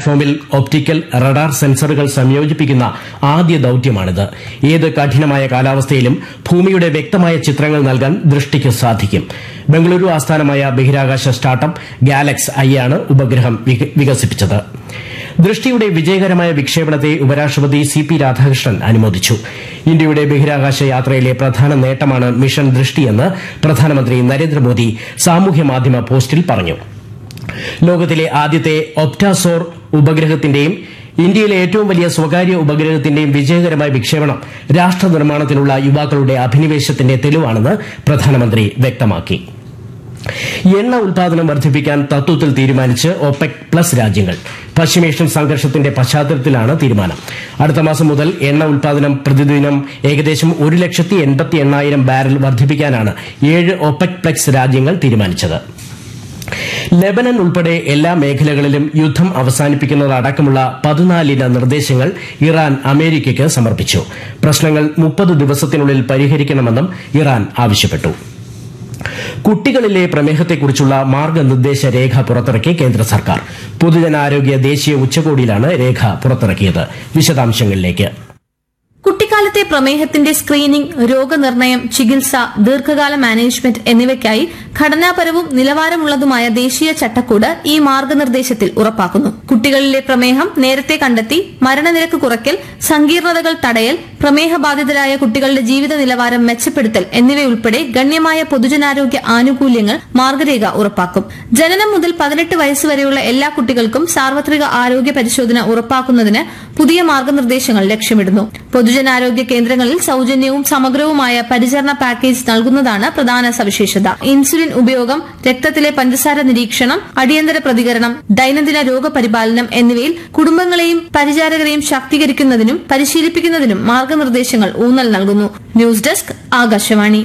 പ്ലാറ്റ്ഫോമിൽ optical radar സെൻസറുകൾ സംയോജിപ്പിക്കുന്ന ആദ്യ ദൌത്യമാണിത് ഏത് കഠിനമായ കാലാവസ്ഥയിലും ഭൂമിയുടെ വ്യക്തമായ ചിത്രങ്ങൾ നൽകാൻ ദൃഷ്ടിക്ക് സാധിക്കും ബംഗളൂരു ആസ്ഥാനമായ ബഹിരാകാശ സ്റ്റാർട്ടപ്പ് ഗാലക്സ് ഐ ആണ് ഉപഗ്രഹം വിക- വികസിപ്പിച്ചത് ദൃഷ്ടിയുടെ വിജയകരമായ വിക്ഷേപണത്തെ ഉപരാഷ്ട്രപതി സി പി രാധാകൃഷ്ണൻ അനുമോദിച്ചു ഇന്ത്യയുടെ ബഹിരാകാശ യാത്രയിലെ പ്രധാന നേട്ടമാണ് മിഷൻ ദൃഷ്ടിയെന്ന് പ്രധാനമന്ത്രി നരേന്ദ്രമോദി സാമൂഹ്യ മാധ്യമ പോസ്റ്റിൽ പറഞ്ഞു ലോകത്തിലെ ആദ്യത്തെ ഒപ്റ്റാസോർ ഉപഗ്രഹത്തിന്റെയും ഇന്ത്യയിലെ ഏറ്റവും വലിയ സ്വകാര്യ ഉപഗ്രഹത്തിന്റെയും വിജയകരമായ വിക്ഷേപണം രാഷ്ട്ര നിർമ്മാണത്തിനുള്ള യുവാക്കളുടെ അഭിനിവേശത്തിന്റെ തെളിവാണെന്ന് പ്രധാനമന്ത്രി വ്യക്തമാക്കി എണ്ണ ഉൽപാദനം വർദ്ധിപ്പിക്കാൻ തത്വത്തിൽ തീരുമാനിച്ച് ഒപെക് പ്ലസ് രാജ്യങ്ങൾ പശ്ചിമേഷ്യൻ സംഘർഷത്തിന്റെ പശ്ചാത്തലത്തിലാണ് തീരുമാനം അടുത്ത മാസം മുതൽ എണ്ണ ഉൽപാദനം പ്രതിദിനം ഏകദേശം ഒരു ലക്ഷത്തി എൺപത്തി എണ്ണായിരം ബാരൽ വർദ്ധിപ്പിക്കാനാണ് ഏഴ് ഒപെക് പ്ലസ് രാജ്യങ്ങൾ തീരുമാനിച്ചത് ലെബനൻ ഉൾപ്പെടെ എല്ലാ മേഖലകളിലും യുദ്ധം അവസാനിപ്പിക്കുന്നതടക്കമുള്ള പതിനാലിന നിർദ്ദേശങ്ങൾ ഇറാൻ അമേരിക്കയ്ക്ക് സമർപ്പിച്ചു പ്രശ്നങ്ങൾ മുപ്പത് ദിവസത്തിനുള്ളിൽ പരിഹരിക്കണമെന്നും ഇറാൻ ആവശ്യപ്പെട്ടു കുട്ടികളിലെ പ്രമേഹത്തെക്കുറിച്ചുള്ള മാർഗനിർദ്ദേശ രേഖ പുറത്തിറക്കി കേന്ദ്ര സർക്കാർ പൊതുജനാരോഗ്യ ദേശീയ ഉച്ചകോടിയിലാണ് രേഖ പുറത്തിറക്കിയത് വിശദാംശങ്ങളിലേക്ക് കുട്ടിക്കാലത്തെ പ്രമേഹത്തിന്റെ സ്ക്രീനിംഗ് രോഗനിർണയം ചികിത്സ ദീർഘകാല മാനേജ്മെന്റ് എന്നിവയ്ക്കായി ഘടനാപരവും നിലവാരമുള്ളതുമായ ദേശീയ ചട്ടക്കൂട് ഈ മാർഗനിർദ്ദേശത്തിൽ ഉറപ്പാക്കുന്നു കുട്ടികളിലെ പ്രമേഹം നേരത്തെ കണ്ടെത്തി മരണനിരക്ക് കുറയ്ക്കൽ സങ്കീർണതകൾ തടയൽ പ്രമേഹബാധിതരായ കുട്ടികളുടെ ജീവിത നിലവാരം മെച്ചപ്പെടുത്തൽ എന്നിവയുൾപ്പെടെ ഗണ്യമായ പൊതുജനാരോഗ്യ ആനുകൂല്യങ്ങൾ മാർഗരേഖ ഉറപ്പാക്കും ജനനം മുതൽ പതിനെട്ട് വയസ്സുവരെയുള്ള എല്ലാ കുട്ടികൾക്കും സാർവത്രിക ആരോഗ്യ പരിശോധന ഉറപ്പാക്കുന്നതിന് പുതിയ മാർഗനിർദ്ദേശങ്ങൾ ലക്ഷ്യമിടുന്നു പൊതുജനാരോഗ്യ കേന്ദ്രങ്ങളിൽ സൌജന്യവും സമഗ്രവുമായ പരിചരണ പാക്കേജ് നൽകുന്നതാണ് പ്രധാന സവിശേഷത ഇൻസുലിൻ ഉപയോഗം രക്തത്തിലെ പഞ്ചസാര നിരീക്ഷണം അടിയന്തര പ്രതികരണം ദൈനംദിന രോഗപരിപാലനം എന്നിവയിൽ കുടുംബങ്ങളെയും പരിചാരകരെയും ശാക്തീകരിക്കുന്നതിനും പരിശീലിപ്പിക്കുന്നതിനും മാർഗനിർദ്ദേശങ്ങൾ ഊന്നൽ നൽകുന്നു ന്യൂസ് ഡെസ്ക് ആകാശവാണി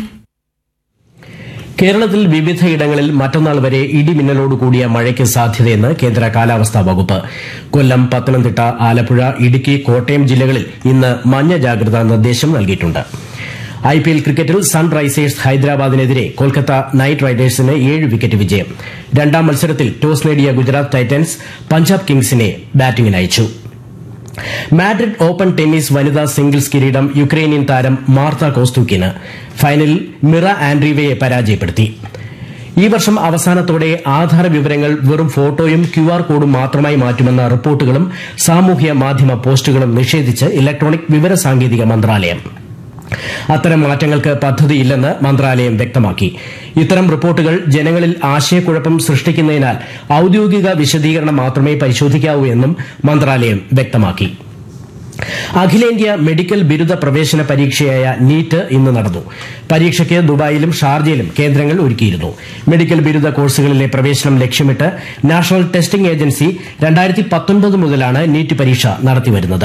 കേരളത്തിൽ വിവിധയിടങ്ങളിൽ മറ്റന്നാൾ വരെ ഇടിമിന്നലോട് കൂടിയ മഴയ്ക്ക് സാധ്യതയെന്ന് കേന്ദ്ര കാലാവസ്ഥാ വകുപ്പ് കൊല്ലം പത്തനംതിട്ട ആലപ്പുഴ ഇടുക്കി കോട്ടയം ജില്ലകളിൽ ഇന്ന് മഞ്ഞ ജാഗ്രതാ നിർദ്ദേശം നൽകിയിട്ടുണ്ട് ഐ പി എൽ ക്രിക്കറ്റിൽ സൺറൈസേഴ്സ് ഹൈദരാബാദിനെതിരെ കൊൽക്കത്ത നൈറ്റ് റൈഡേഴ്സിന് ഏഴ് വിക്കറ്റ് വിജയം രണ്ടാം മത്സരത്തിൽ ടോസ് നേടിയ ഗുജറാത്ത് ടൈറ്റൻസ് പഞ്ചാബ് കിങ്സിനെ ബാറ്റിംഗിനയച്ചു മാഡ്രിഡ് ഓപ്പൺ ടെന്നീസ് വനിതാ സിംഗിൾസ് കിരീടം യുക്രൈനിയൻ താരം മാർത്ത കോസ്തുക്കിന് ഫൈനലിൽ മിറ ആൻഡ്രീവയെ പരാജയപ്പെടുത്തി ഈ വർഷം അവസാനത്തോടെ ആധാർ വിവരങ്ങൾ വെറും ഫോട്ടോയും ക്യു ആർ കോഡും മാത്രമായി മാറ്റുമെന്ന റിപ്പോർട്ടുകളും സാമൂഹ്യ മാധ്യമ പോസ്റ്റുകളും നിഷേധിച്ച് ഇലക്ട്രോണിക് വിവര സാങ്കേതിക മന്ത്രാലയം അത്തരം മാറ്റങ്ങൾക്ക് പദ്ധതിയില്ലെന്ന് മന്ത്രാലയം വ്യക്തമാക്കി ഇത്തരം റിപ്പോർട്ടുകൾ ജനങ്ങളിൽ ആശയക്കുഴപ്പം സൃഷ്ടിക്കുന്നതിനാൽ ഔദ്യോഗിക വിശദീകരണം മാത്രമേ പരിശോധിക്കാവൂ എന്നും മന്ത്രാലയം വ്യക്തമാക്കി അഖിലേന്ത്യാ മെഡിക്കൽ ബിരുദ പ്രവേശന പരീക്ഷയായ നീറ്റ് ഇന്ന് നടന്നു പരീക്ഷയ്ക്ക് ദുബായിലും ഷാർജയിലും കേന്ദ്രങ്ങൾ ഒരുക്കിയിരുന്നു മെഡിക്കൽ ബിരുദ കോഴ്സുകളിലെ പ്രവേശനം ലക്ഷ്യമിട്ട് നാഷണൽ ടെസ്റ്റിംഗ് ഏജൻസി രണ്ടായിരത്തി പത്തൊൻപത് മുതലാണ് നീറ്റ് പരീക്ഷ നടത്തിവരുന്നത്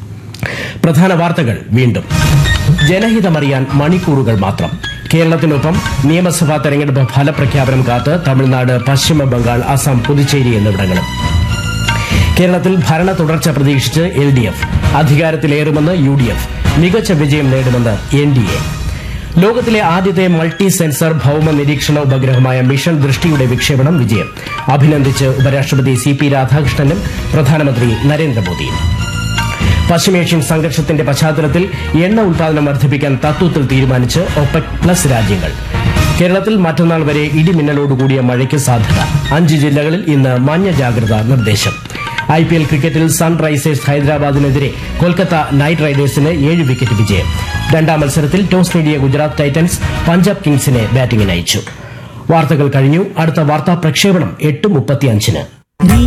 പ്രധാന വാർത്തകൾ വീണ്ടും ജനഹിതമറിയാൻ മണിക്കൂറുകൾ മാത്രം കേരളത്തിനൊപ്പം നിയമസഭാ തെരഞ്ഞെടുപ്പ് ഫലപ്രഖ്യാപനം കാത്ത് തമിഴ്നാട് പശ്ചിമ ബംഗാൾ അസം പുതുച്ചേരി എന്നിവിടങ്ങളും കേരളത്തിൽ ഭരണ തുടർച്ച പ്രതീക്ഷിച്ച് എൽ ഡി എഫ് അധികാരത്തിലേറുമെന്ന് യു ഡി എഫ് മികച്ച വിജയം നേടുമെന്ന് എൻ ഡി എ ലോകത്തിലെ ആദ്യത്തെ മൾട്ടി സെൻസർ ഭൌമ നിരീക്ഷണ ഉപഗ്രഹമായ മിഷൻ ദൃഷ്ടിയുടെ വിക്ഷേപണം വിജയം അഭിനന്ദിച്ച് ഉപരാഷ്ട്രപതി സി പി രാധാകൃഷ്ണനും പ്രധാനമന്ത്രി നരേന്ദ്രമോദിയും പശ്ചിമേഷ്യൻ സംഘർഷത്തിന്റെ പശ്ചാത്തലത്തിൽ എണ്ണ ഉൽപാദനം വർദ്ധിപ്പിക്കാൻ തത്വത്തിൽ തീരുമാനിച്ച് ഒപെക് പ്ലസ് രാജ്യങ്ങൾ കേരളത്തിൽ മറ്റന്നാൾ വരെ ഇടിമിന്നലോടുകൂടിയ മഴയ്ക്ക് സാധ്യത അഞ്ച് ജില്ലകളിൽ ഇന്ന് മഞ്ഞ ജാഗ്രതാ നിർദ്ദേശം ഐ പി എൽ ക്രിക്കറ്റിൽ സൺറൈസേഴ്സ് ഹൈദരാബാദിനെതിരെ കൊൽക്കത്ത നൈറ്റ് റൈഡേഴ്സിന് ഏഴ് വിക്കറ്റ് വിജയം രണ്ടാം മത്സരത്തിൽ ടോസ് നേടിയ ഗുജറാത്ത് ടൈറ്റൻസ് പഞ്ചാബ് കിങ്സിനെ ബാറ്റിംഗിനയച്ചു വാർത്തകൾ കഴിഞ്ഞു അടുത്ത വാർത്താ പ്രക്ഷേപണം എട്ട് മുപ്പത്തിയഞ്ചിന്